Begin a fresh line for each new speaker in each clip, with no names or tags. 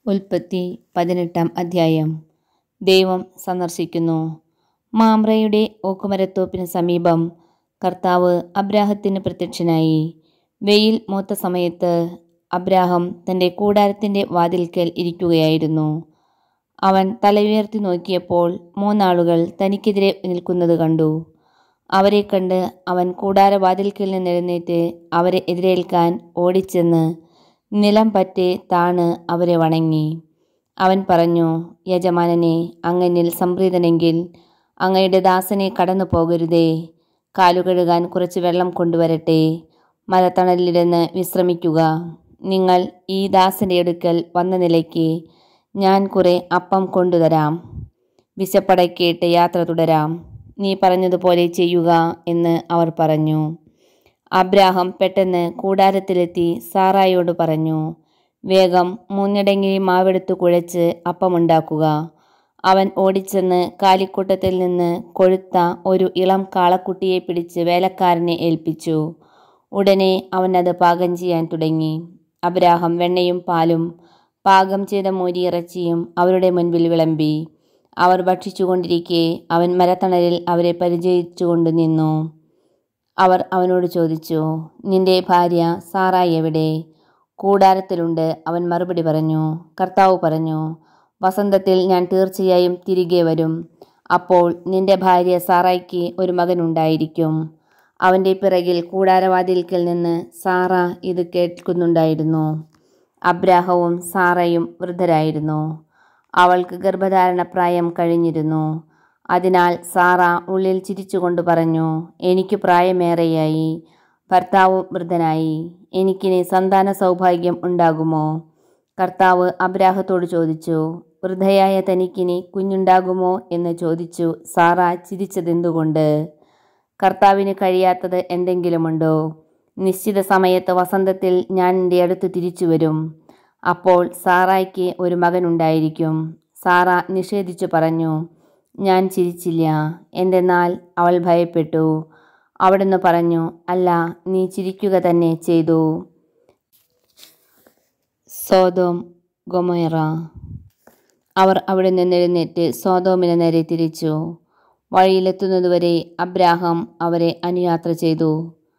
ഉൽപ്പത്തി പതിനെട്ടാം അധ്യായം ദൈവം സന്ദർശിക്കുന്നു മാമ്രയുടെ ഓക്കുമരത്തോപ്പിന് സമീപം കർത്താവ് അബ്രാഹത്തിന് പ്രത്യക്ഷനായി വെയിൽ മൂത്ത സമയത്ത് അബ്രാഹം തൻ്റെ കൂടാരത്തിൻ്റെ വാതിൽക്കൽ ഇരിക്കുകയായിരുന്നു അവൻ തലയുയർത്തി നോക്കിയപ്പോൾ മൂന്നാളുകൾ തനിക്കെതിരെ നിൽക്കുന്നത് കണ്ടു അവരെ കണ്ട് അവൻ കൂടാരവാതിൽക്കൽ നിന്ന് എഴുന്നേറ്റ് അവരെ എതിരേൽക്കാൻ ഓടിച്ചെന്ന് നിലം പറ്റെ താണ് അവരെ വണങ്ങി അവൻ പറഞ്ഞു യജമാനനെ അങ്ങനിൽ സംപ്രീതനെങ്കിൽ അങ്ങയുടെ ദാസനെ കടന്നു പോകരുതേ കാലുകഴുകാൻ കുറച്ച് വെള്ളം കൊണ്ടുവരട്ടെ മരത്തണലിലിരുന്ന് വിശ്രമിക്കുക നിങ്ങൾ ഈ ദാസന്റെ അടുക്കൽ വന്ന നിലയ്ക്ക് ഞാൻ കുറെ അപ്പം കൊണ്ടുതരാം വിശപ്പടക്കിയിട്ട് യാത്ര തുടരാം നീ പറഞ്ഞതുപോലെ ചെയ്യുക എന്ന് അവർ പറഞ്ഞു അബ്രാഹം പെട്ടെന്ന് കൂടാരത്തിലെത്തി സാറായോട് പറഞ്ഞു വേഗം മൂന്നിടങ്ങി മാവെടുത്ത് കുഴച്ച് അപ്പമുണ്ടാക്കുക അവൻ ഓടിച്ചെന്ന് കാലിക്കൂട്ടത്തിൽ നിന്ന് കൊഴുത്ത ഒരു ഇളം കാളക്കുട്ടിയെ പിടിച്ച് വേലക്കാരനെ ഏൽപ്പിച്ചു ഉടനെ അവൻ അത് പാകം ചെയ്യാൻ തുടങ്ങി അബ്രാഹം വെണ്ണയും പാലും പാകം ചെയ്ത മൂരിയിറച്ചിയും അവരുടെ മുൻപിൽ വിളമ്പി അവർ ഭക്ഷിച്ചുകൊണ്ടിരിക്കെ അവൻ മരത്തണലിൽ അവരെ പരിചയിച്ചുകൊണ്ട് നിന്നു അവർ അവനോട് ചോദിച്ചു നിന്റെ ഭാര്യ സാറായി എവിടെ കൂടാരത്തിലുണ്ട് അവൻ മറുപടി പറഞ്ഞു കർത്താവ് പറഞ്ഞു വസന്തത്തിൽ ഞാൻ തീർച്ചയായും തിരികെ വരും അപ്പോൾ നിന്റെ ഭാര്യ സാറായിക്ക് ഒരു മകനുണ്ടായിരിക്കും അവൻ്റെ പിറകിൽ കൂടാരവാതിൽക്കൽ നിന്ന് സാറ ഇത് കേൾക്കുന്നുണ്ടായിരുന്നു അബ്രാഹവും സാറയും വൃദ്ധരായിരുന്നു അവൾക്ക് ഗർഭധാരണ പ്രായം കഴിഞ്ഞിരുന്നു അതിനാൽ സാറ ഉള്ളിൽ ചിരിച്ചുകൊണ്ട് പറഞ്ഞു എനിക്ക് പ്രായമേറെയായി ഭർത്താവും വൃദ്ധനായി എനിക്കിനി സന്താന സൗഭാഗ്യം ഉണ്ടാകുമോ കർത്താവ് അബ്രാഹത്തോട് ചോദിച്ചു വൃദ്ധയായ തനിക്കിനി കുഞ്ഞുണ്ടാകുമോ എന്ന് ചോദിച്ചു സാറ ചിരിച്ചതെന്തുകൊണ്ട് കർത്താവിന് കഴിയാത്തത് എന്തെങ്കിലുമുണ്ടോ നിശ്ചിത സമയത്ത് വസന്തത്തിൽ ഞാൻ എൻ്റെ അടുത്ത് തിരിച്ചു വരും അപ്പോൾ സാറായ്ക്ക് ഒരു മകനുണ്ടായിരിക്കും സാറ നിഷേധിച്ചു പറഞ്ഞു ഞാൻ ചിരിച്ചില്ല എന്തെന്നാൽ അവൾ ഭയപ്പെട്ടു അവിടുന്ന് പറഞ്ഞു അല്ല നീ ചിരിക്കുക തന്നെ ചെയ്തു സോതോം ഗൊമേറ അവർ അവിടെ നിന്ന് എഴുന്നേറ്റ് സോതോമിന് നേരെ തിരിച്ചു വഴിയിലെത്തുന്നതുവരെ അബ്രാഹാം അവരെ അനുയാത്ര ചെയ്തു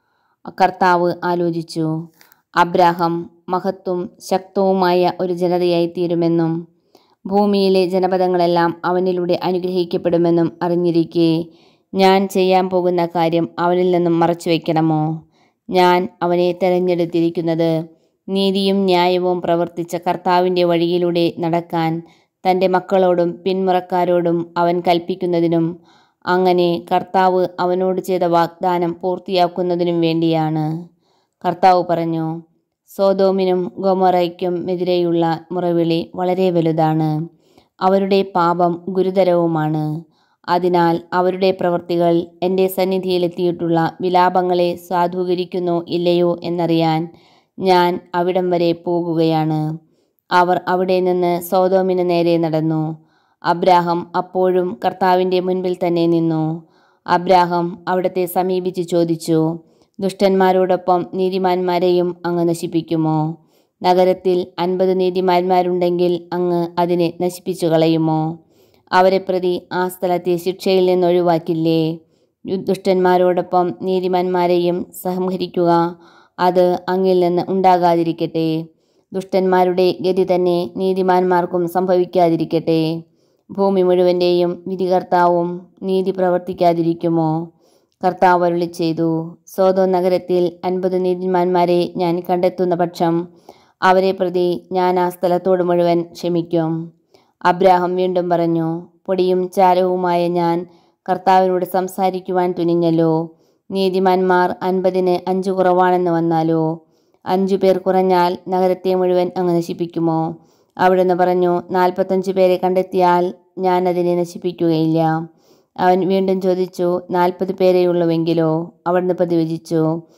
കർത്താവ് ആലോചിച്ചു അബ്രാഹം മഹത്വം ശക്തവുമായ ഒരു ജനതയായി തീരുമെന്നും ഭൂമിയിലെ ജനപദങ്ങളെല്ലാം അവനിലൂടെ അനുഗ്രഹിക്കപ്പെടുമെന്നും അറിഞ്ഞിരിക്കെ ഞാൻ ചെയ്യാൻ പോകുന്ന കാര്യം അവനിൽ നിന്നും മറച്ചു വയ്ക്കണമോ ഞാൻ അവനെ തെരഞ്ഞെടുത്തിരിക്കുന്നത് നീതിയും ന്യായവും പ്രവർത്തിച്ച കർത്താവിൻ്റെ വഴിയിലൂടെ നടക്കാൻ തൻ്റെ മക്കളോടും പിന്മുറക്കാരോടും അവൻ കൽപ്പിക്കുന്നതിനും അങ്ങനെ കർത്താവ് അവനോട് ചെയ്ത വാഗ്ദാനം പൂർത്തിയാക്കുന്നതിനും വേണ്ടിയാണ് കർത്താവ് പറഞ്ഞു സോതോമിനും ഗൊമറയ്ക്കും എതിരെയുള്ള മുറവിളി വളരെ വലുതാണ് അവരുടെ പാപം ഗുരുതരവുമാണ് അതിനാൽ അവരുടെ പ്രവൃത്തികൾ എൻ്റെ സന്നിധിയിലെത്തിയിട്ടുള്ള വിലാപങ്ങളെ സാധൂകരിക്കുന്നോ ഇല്ലയോ എന്നറിയാൻ ഞാൻ അവിടം വരെ പോകുകയാണ് അവർ അവിടെ നിന്ന് സോതോമിന് നേരെ നടന്നു അബ്രാഹം അപ്പോഴും കർത്താവിൻ്റെ മുൻപിൽ തന്നെ നിന്നു അബ്രാഹം അവിടത്തെ സമീപിച്ച് ചോദിച്ചു ദുഷ്ടന്മാരോടൊപ്പം നീതിമാന്മാരെയും അങ്ങ് നശിപ്പിക്കുമോ നഗരത്തിൽ അൻപത് നീതിമാന്മാരുണ്ടെങ്കിൽ അങ്ങ് അതിനെ നശിപ്പിച്ചു കളയുമോ അവരെ പ്രതി ആ സ്ഥലത്തെ ശിക്ഷയിൽ നിന്ന് ഒഴിവാക്കില്ലേ ദുഷ്ടന്മാരോടൊപ്പം നീതിമാന്മാരെയും സംഹരിക്കുക അത് അങ്ങിൽ നിന്ന് ഉണ്ടാകാതിരിക്കട്ടെ ദുഷ്ടന്മാരുടെ ഗതി തന്നെ നീതിമാന്മാർക്കും സംഭവിക്കാതിരിക്കട്ടെ ഭൂമി മുഴുവൻ്റെയും വിധികർത്താവും നീതി പ്രവർത്തിക്കാതിരിക്കുമോ കർത്താവ് അരുളി ചെയ്തു സോതോ നഗരത്തിൽ അൻപത് നീതിമാന്മാരെ ഞാൻ കണ്ടെത്തുന്ന പക്ഷം അവരെ പ്രതി ഞാൻ ആ സ്ഥലത്തോട് മുഴുവൻ ക്ഷമിക്കും അബ്രാഹം വീണ്ടും പറഞ്ഞു പൊടിയും ചാരവുമായ ഞാൻ കർത്താവിനോട് സംസാരിക്കുവാൻ തുനിഞ്ഞല്ലോ നീതിമാന്മാർ അൻപതിന് അഞ്ചു കുറവാണെന്ന് വന്നാലോ അഞ്ചു പേർ കുറഞ്ഞാൽ നഗരത്തെ മുഴുവൻ അങ്ങ് നശിപ്പിക്കുമോ അവിടുന്ന് പറഞ്ഞു നാൽപ്പത്തഞ്ച് പേരെ കണ്ടെത്തിയാൽ ഞാൻ അതിനെ നശിപ്പിക്കുകയില്ല അവൻ വീണ്ടും ചോദിച്ചു നാൽപ്പത് പേരെയുള്ളുവെങ്കിലോ അവിടുന്ന് പ്രതിവചിച്ചു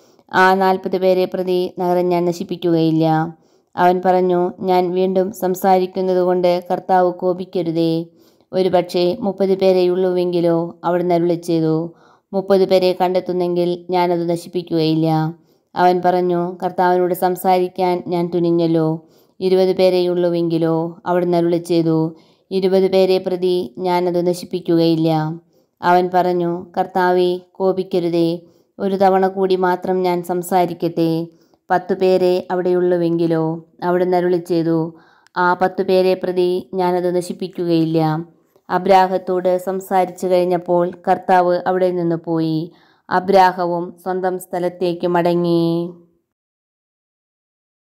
ആ നാൽപ്പത് പേരെ പ്രതി നഗരം ഞാൻ നശിപ്പിക്കുകയില്ല അവൻ പറഞ്ഞു ഞാൻ വീണ്ടും സംസാരിക്കുന്നത് കൊണ്ട് കർത്താവ് കോപിക്കരുതേ ഒരു പക്ഷേ മുപ്പത് പേരെയുള്ളുവെങ്കിലോ അവിടുന്ന് അരുളി ചെയ്തു മുപ്പത് പേരെ കണ്ടെത്തുന്നെങ്കിൽ ഞാനത് നശിപ്പിക്കുകയില്ല അവൻ പറഞ്ഞു കർത്താവിനോട് സംസാരിക്കാൻ ഞാൻ തുനിഞ്ഞല്ലോ ഇരുപത് പേരെയുള്ളുവെങ്കിലോ അവിടുന്ന് അരുളി ചെയ്തു ഇരുപത് പേരെ പ്രതി ഞാനത് നശിപ്പിക്കുകയില്ല അവൻ പറഞ്ഞു കർത്താവെ കോപിക്കരുതേ ഒരു തവണ കൂടി മാത്രം ഞാൻ സംസാരിക്കട്ടെ പത്തു പേരെ അവിടെയുള്ളുവെങ്കിലോ അവിടുന്ന് അരുളി ചെയ്തു ആ പത്തു പേരെ പ്രതി ഞാനത് നശിപ്പിക്കുകയില്ല അബ്രാഹത്തോട് സംസാരിച്ചു കഴിഞ്ഞപ്പോൾ കർത്താവ് അവിടെ നിന്ന് പോയി അബ്രാഹവും സ്വന്തം സ്ഥലത്തേക്ക് മടങ്ങി